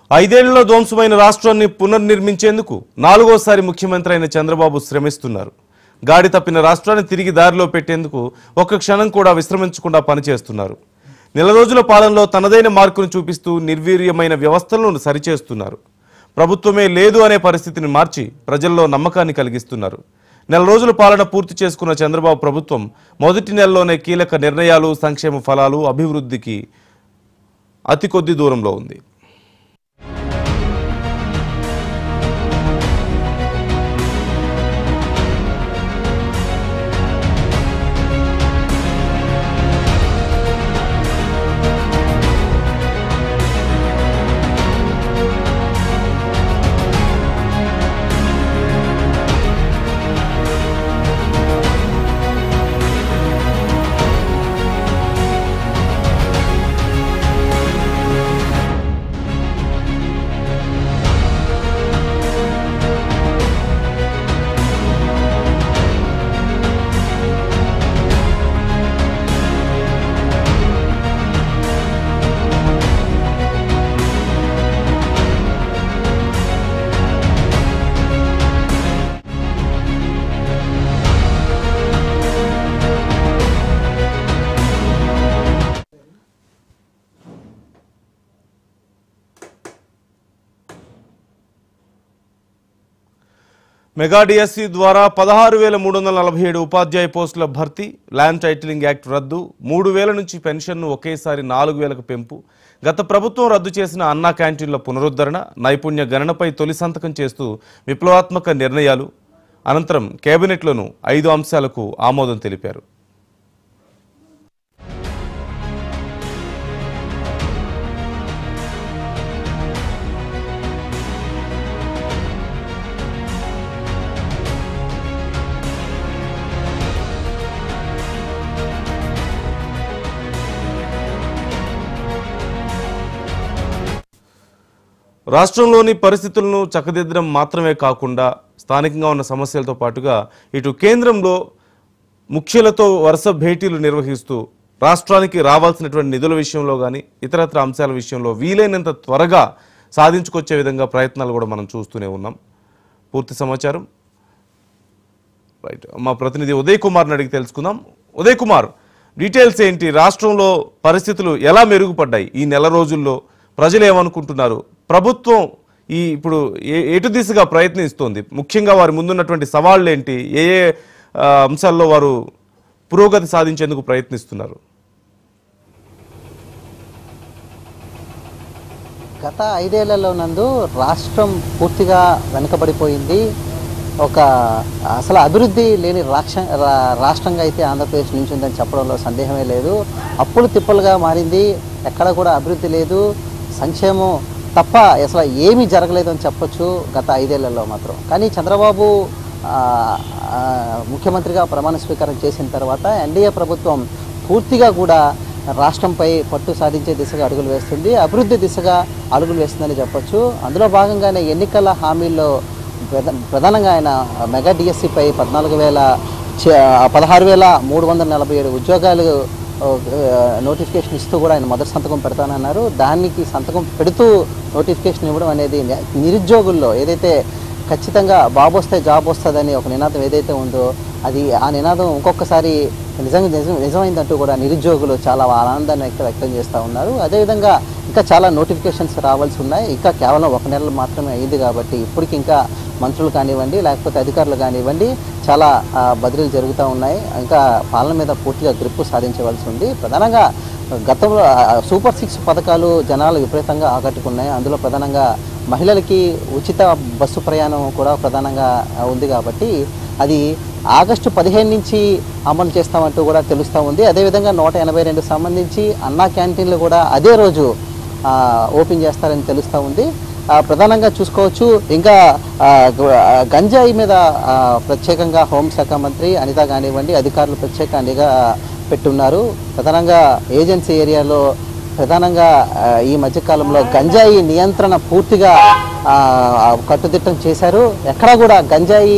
ఐదేళ్లలో ధ్వంసమైన రాష్ట్రాన్ని పునర్నిర్మించేందుకు నాలుగోసారి ముఖ్యమంత్రి అయిన చంద్రబాబు శ్రమిస్తున్నారు గాడి తప్పిన రాష్ట్రాన్ని తిరిగి దారిలో పెట్టేందుకు ఒక్క క్షణం కూడా విశ్రమించకుండా పనిచేస్తున్నారు నెల రోజుల పాలనలో తనదైన మార్కును చూపిస్తూ నిర్వీర్యమైన వ్యవస్థలను సరిచేస్తున్నారు ప్రభుత్వమే లేదు అనే పరిస్థితిని మార్చి ప్రజల్లో నమ్మకాన్ని కలిగిస్తున్నారు నెల రోజుల పాలన పూర్తి చేసుకున్న చంద్రబాబు ప్రభుత్వం మొదటి నెలలోనే కీలక నిర్ణయాలు సంక్షేమ ఫలాలు అభివృద్ధికి అతి కొద్ది దూరంలో ఉంది మెగా డిఎస్సి ద్వారా పదహారు వేల మూడు వందల నలభై ఏడు ఉపాధ్యాయ పోస్టుల భర్తీ ల్యాండ్ టైటిలింగ్ యాక్ట్ రద్దు మూడు వేల నుంచి పెన్షన్ను ఒకేసారి నాలుగు వేలకు పెంపు గత ప్రభుత్వం రద్దు చేసిన అన్నా క్యాంటీన్ల పునరుద్ధరణ నైపుణ్య గణనపై తొలి సంతకం చేస్తూ విప్లవాత్మక నిర్ణయాలు అనంతరం కేబినెట్లోనూ ఐదు అంశాలకు ఆమోదం తెలిపారు రాష్ట్రంలోని పరిస్థితులను చక్కదిద్దడం మాత్రమే కాకుండా స్థానికంగా ఉన్న సమస్యలతో పాటుగా ఇటు కేంద్రంలో ముఖ్యులతో వరుస భేటీలు నిర్వహిస్తూ రాష్ట్రానికి రావాల్సినటువంటి నిధుల విషయంలో కానీ ఇతరత్ర అంశాల విషయంలో వీలైనంత త్వరగా సాధించుకొచ్చే విధంగా ప్రయత్నాలు కూడా మనం చూస్తూనే ఉన్నాం పూర్తి సమాచారం రైట్ మా ప్రతినిధి ఉదయ్ కుమార్ని అడిగి తెలుసుకుందాం ఉదయ్ కుమార్ డీటెయిల్స్ ఏంటి రాష్ట్రంలో పరిస్థితులు ఎలా మెరుగుపడ్డాయి ఈ నెల రోజుల్లో ప్రజలు ఏమనుకుంటున్నారు ప్రభుత్వం ఈ ఇప్పుడు ఏ- ఎటు దిశగా ప్రయత్నిస్తోంది ముఖ్యంగా వారి ముందున్నటువంటి సవాళ్ళు ఏంటి ఏ ఏ ఆ, అంశాల్లో వారు పురోగతి సాధించేందుకు ప్రయత్నిస్తున్నారు గత ఐదేళ్లలో నందు రాష్ట్రం పూర్తిగా వెనుకబడిపోయింది ఒక అసలు అభివృద్ధి లేని రాక్ష రా- రాష్ట్రంగా అయితే ఆంధ్రప్రదేశ్ నిలిచిందని చెప్పడంలో సందేహమే లేదు అప్పులు తిప్పలుగా మారింది ఎక్కడ కూడా అభివృద్ధి లేదు సంక్షేమం తప్ప అసలు ఏమీ జరగలేదు అని చెప్పొచ్చు గత ఐదేళ్లలో మాత్రం కానీ చంద్రబాబు ఆ, ఆ, ముఖ్యమంత్రిగా ప్రమాణ స్వీకారం చేసిన తర్వాత ఎన్డీఏ ప్రభుత్వం పూర్తిగా కూడా రాష్ట్రంపై పట్టు సాధించే దిశగా అడుగులు వేస్తుంది అభివృద్ధి దిశగా అడుగులు వేస్తుందని చెప్పొచ్చు అందులో భాగంగానే ఎన్నికల హామీల్లో ప్రధా- ప్రధానంగా ఆయన మెగా డిఎస్సిపై పద్నాలుగు వేల చ- పదహారు వేల మూడు వందల నలభై ఏడు ఉద్యోగాలు ఆ, నోటిఫికేషన్ ఇస్తూ కూడా ఆయన మొదటి సంతకం పెడతానన్నారు దానికి సంతకం పెడుతూ నోటిఫికేషన్ ఇవ్వడం అనేది ని- నిరుద్యోగుల్లో ఏదైతే ఖచ్చితంగా బాబు వస్తే జాబ్ వస్తుందని ఒక నినాదం ఏదైతే ఉందో అది ఆ నినాదం ఇంకొకసారి నిజంగా నిజం నిజమైందంటూ కూడా నిరుద్యోగులు చాలా ఆనందాన్ని వ్యక్త వ్యక్తం చేస్తూ ఉన్నారు అదేవిధంగా ఇంకా చాలా నోటిఫికేషన్స్ రావాల్సి ఉన్నాయి ఇంకా కేవలం ఒక నెల మాత్రమే అయింది కాబట్టి ఇప్పటికి ఇంకా మంత్రులు కానివ్వండి లేకపోతే అధికారులు కానివ్వండి చాలా ఆ, బదిలీలు జరుగుతూ ఉన్నాయి ఇంకా పాలన మీద పూర్తిగా గ్రిప్పు సాధించవలసి ఉంది ప్రధానంగా గతంలో ఆ, సూపర్ సిక్స్ పథకాలు జనాలు విపరీతంగా ఆకట్టుకున్నాయి అందులో ప్రధానంగా మహిళలకి ఉచిత బస్సు ప్రయాణం కూడా ప్రధానంగా ఆ, ఉంది కాబట్టి అది ఆగస్టు పదిహేను నుంచి అమలు చేస్తామంటూ కూడా తెలుస్తూ ఉంది అదేవిధంగా నూట ఎనభై రెండు సంబంధించి అన్నా క్యాంటీన్లు కూడా అదే రోజు ఆ, ఓపెన్ చేస్తారని తెలుస్తూ ఉంది ఆ, ప్రధానంగా చూసుకోవచ్చు ఇంకా ఆ, గ- ఆ, గంజాయి మీద ఆ, ప్రత్యేకంగా హోంశాఖ మంత్రి అనిత కానివ్వండి అధికారులు ప్రత్యేక నిఘా పెట్టున్నారు ప్రధానంగా ఏజెన్సీ ఏరియాలో ప్రధానంగా ఆ, ఈ మధ్యకాలంలో గంజాయి నియంత్రణ పూర్తిగా ఆ, కట్టుదిట్టం చేశారు ఎక్కడా కూడా గంజాయి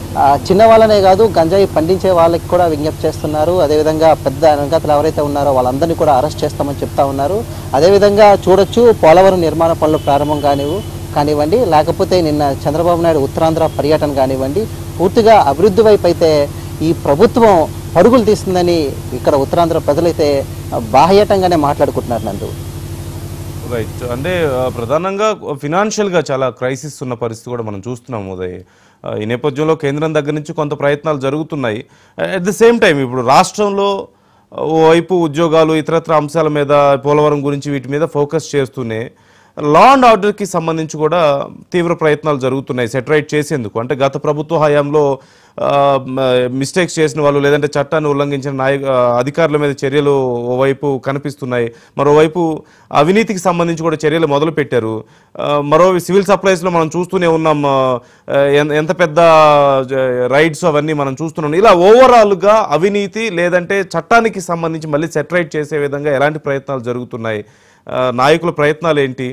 ఆ, చిన్న వాళ్ళనే కాదు గంజాయి పండించే వాళ్ళకి కూడా విజ్ఞప్తి చేస్తున్నారు అదేవిధంగా పెద్ద వెనకతలు ఎవరైతే ఉన్నారో వాళ్ళందరినీ కూడా అరెస్ట్ చేస్తామని చెప్తా ఉన్నారు అదేవిధంగా చూడొచ్చు పోలవరం నిర్మాణ పనులు ప్రారంభం కానివ్వు కానివ్వండి లేకపోతే నిన్న చంద్రబాబు నాయుడు ఉత్తరాంధ్ర పర్యటన కానివ్వండి పూర్తిగా అభివృద్ధి వైపు అయితే ఈ ప్రభుత్వం పరుగులు తీస్తుందని ఇక్కడ ఉత్తరాంధ్ర ప్రజలైతే ఆ, బాహ్యటంగానే మాట్లాడుకుంటున్నారు నందు రైట్ అంటే ఆ, ప్రధానంగా ఫినాన్షియల్గా చాలా క్రైసిస్ ఉన్న పరిస్థితి కూడా మనం చూస్తున్నాం ఉదయ్ ఆ, ఈ నేపథ్యంలో కేంద్రం దగ్గర నుంచి కొంత ప్రయత్నాలు జరుగుతున్నాయి అట్ ది సేమ్ టైం ఇప్పుడు రాష్ట్రంలో ఓవైపు ఉద్యోగాలు ఇతరత్ర అంశాల మీద పోలవరం గురించి వీటి మీద ఫోకస్ చేస్తూనే లా అండ్ ఆర్డర్కి సంబంధించి కూడా తీవ్ర ప్రయత్నాలు జరుగుతున్నాయి సెటరైట్ చేసేందుకు అంటే గత ప్రభుత్వ హయాంలో మిస్టేక్స్ చేసిన వాళ్ళు లేదంటే చట్టాన్ని ఉల్లంఘించిన నాయక ఆ, అధికారుల మీద చర్యలు ఓవైపు కనిపిస్తున్నాయి మరోవైపు అవినీతికి సంబంధించి కూడా చర్యలు మొదలు పెట్టారు ఆ, మరో సివిల్ సప్లైస్లో మనం చూస్తూనే ఉన్నాం ఆ, ఎన్- ఎంత పెద్ద రైడ్స్ అవన్నీ మనం చూస్తున్నాం ఇలా ఓవరాల్గా అవినీతి లేదంటే చట్టానికి సంబంధించి మళ్ళీ సెటరైట్ చేసే విధంగా ఎలాంటి ప్రయత్నాలు జరుగుతున్నాయి ఆ, నాయకుల ప్రయత్నాలు ఏంటి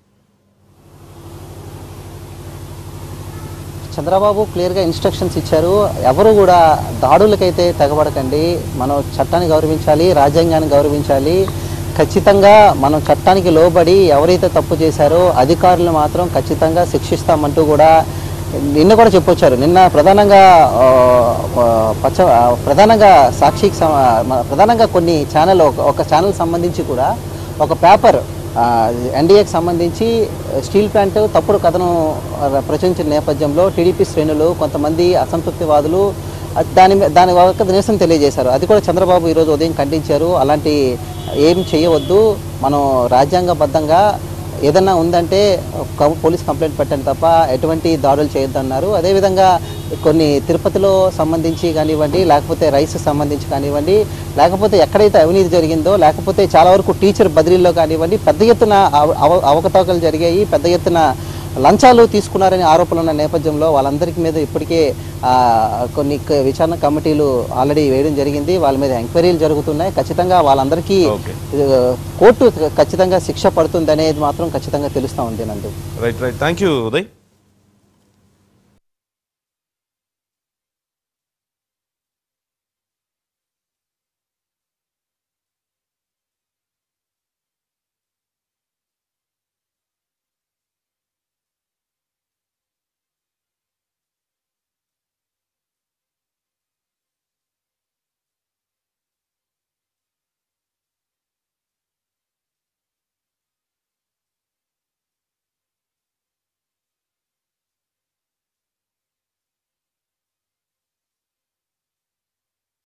చంద్రబాబు క్లియర్గా ఇన్స్ట్రక్షన్స్ ఇచ్చారు ఎవరు కూడా దాడులకైతే తెగబడకండి మనం చట్టాన్ని గౌరవించాలి రాజ్యాంగాన్ని గౌరవించాలి ఖచ్చితంగా మనం చట్టానికి లోబడి ఎవరైతే తప్పు చేశారో అధికారులు మాత్రం ఖచ్చితంగా శిక్షిస్తామంటూ కూడా నిన్న కూడా చెప్పొచ్చారు నిన్న ప్రధానంగా ఆ, ఆ, పచ్చ ఆ, ప్రధానంగా సాక్షికి సం- మన- ప్రధానంగా కొన్ని ఛానల్ ఒక ఒక ఛానల్ సంబంధించి కూడా ఒక పేపర్ ఎన్డీఏకి సంబంధించి స్టీల్ ప్లాంట్ తప్పుడు కథనం ఆ, ప్రచురించిన నేపథ్యంలో టీడీపీ శ్రేణులు కొంతమంది అసంతృప్తివాదులు ఆ, దాని మీ- దాని వరకు నిరసన తెలియజేశారు అది కూడా చంద్రబాబు ఈరోజు ఉదయం ఖండించారు అలాంటి ఏం చేయవద్దు మనం రాజ్యాంగబద్ధంగా ఏదన్నా ఉందంటే కం- పోలీస్ కంప్లైంట్ పెట్టండి తప్ప ఎటువంటి దాడులు చేయొద్దన్నారు అదేవిధంగా కొన్ని తిరుపతిలో సంబంధించి కానివ్వండి లేకపోతే రైస్ సంబంధించి కానివ్వండి లేకపోతే ఎక్కడైతే అవినీతి జరిగిందో లేకపోతే చాలా వరకు టీచర్ బదిలీల్లో కానివ్వండి పెద్ద ఎత్తున అవ- అవ- అవకతవకలు జరిగాయి పెద్ద ఎత్తున లంచాలు తీసుకున్నారనే ఆరోపణలు ఉన్న నేపథ్యంలో వాళ్ళందరికీ మీద ఇప్పటికే ఆ, కొన్ని క- విచారణ కమిటీలు ఆల్రెడీ వేయడం జరిగింది వాళ్ళ మీద ఎంక్వైరీలు జరుగుతున్నాయి ఖచ్చితంగా వాళ్ళందరికీ ఓకే ఆ, కోర్టు ఖచ్చితంగా శిక్ష పడుతుంది అనేది మాత్రం ఖచ్చితంగా తెలుస్తూ ఉంది Nandu right right thank you Uday